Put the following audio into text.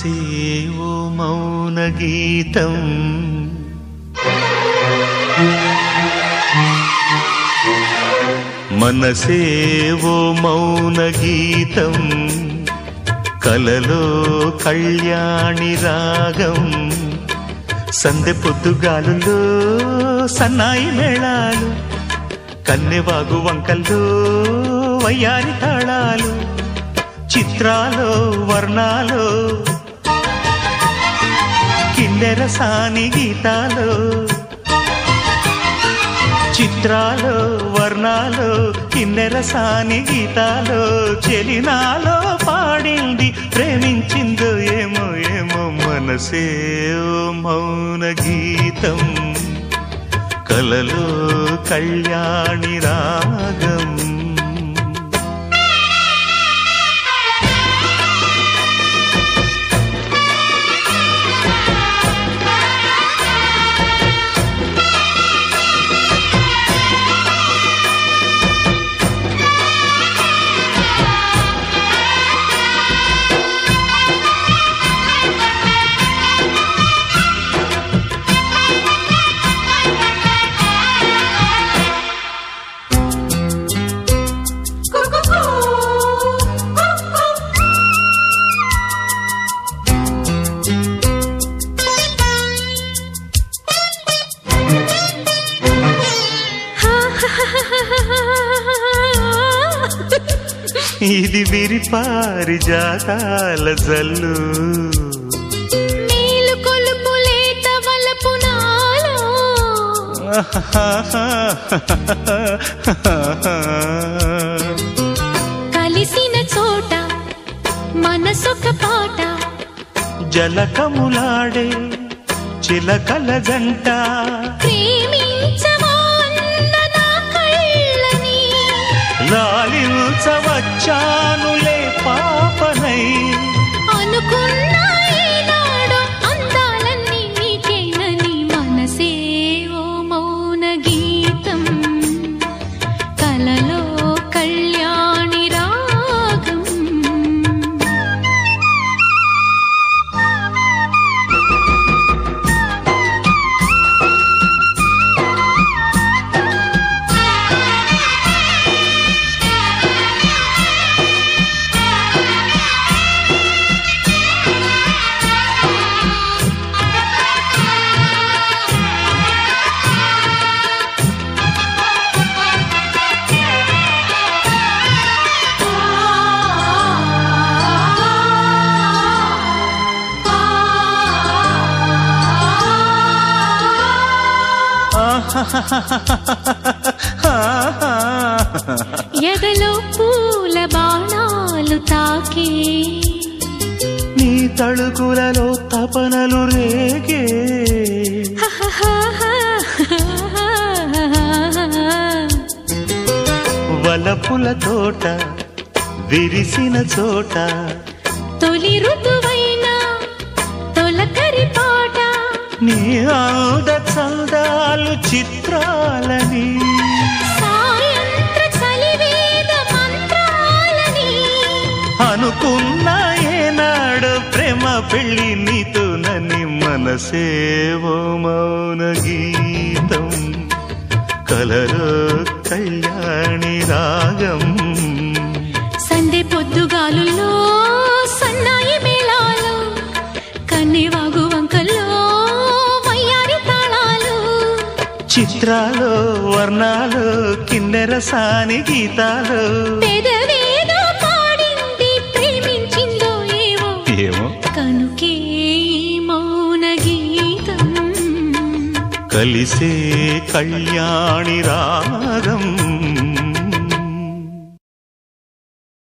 మనసే ఓ మౌన గీతం మనసే ఓ మౌన గీతం కలలో కళ్యాణి రాగం సందె పొద్దుగాలులో సన్నాయి మేళాలు కన్నెవాగు వంకల్లో వయ్యారి తాళాలు చిత్రాలో వర్ణాలు కిన్నెర సాని గీతాలు చిత్రాలు వర్ణాలు కిన్నెర సాని గీతాలు చెలినాలో పాడింది ప్రేమించిందో ఏమో ఏమో మనసే ఓ మౌన గీతం కలలో కళ్యాణి రాగం ఇది విరిపారి జాతాల జల్లు నీలు కొలుపు లేత వలపు నాలో కలిసిన చోట మనసొక పాట జలకములాడే చిలకల జంట ప్రేమించవా అన్న నా కళ్ళని లాలించవచ్చానులే పాపనై అనుకున్న ఈనాడు అందాలన్నీ నీకేనని మనసే ఓ మౌన గీతం కలలో కళ్యాణి రాగం ఎదలో పూల బాణాలు తాకే నీ తళుకులలో తపనలు రేగే వలపుల తోట విరిసిన చోట తొలి ఋతువైన తొలకరి పాట నీ ఆద చందాలు చిత్రాలని సాయంత్ర చలివేద మంత్రాలని అనుకున్న ఏనాడు ప్రేమ పెళ్ళి నీతో నని మనసేవో మౌన గీతం కలరు కళ్యాణి రాగం సందె పొద్దుగాలుల్లో సన్నాయి మేళాలు కన్నెవాగు వంకల్లో వయ్యారి తాళాలు చిత్రాలు వర్ణాలు కిన్నెర సాని గీతాలు పెదవేదో పాడింది ప్రేమించిందో ఏవో ఏమో కనుకే ఈ మౌన గీతం కలిసే కళ్యాణి రాగం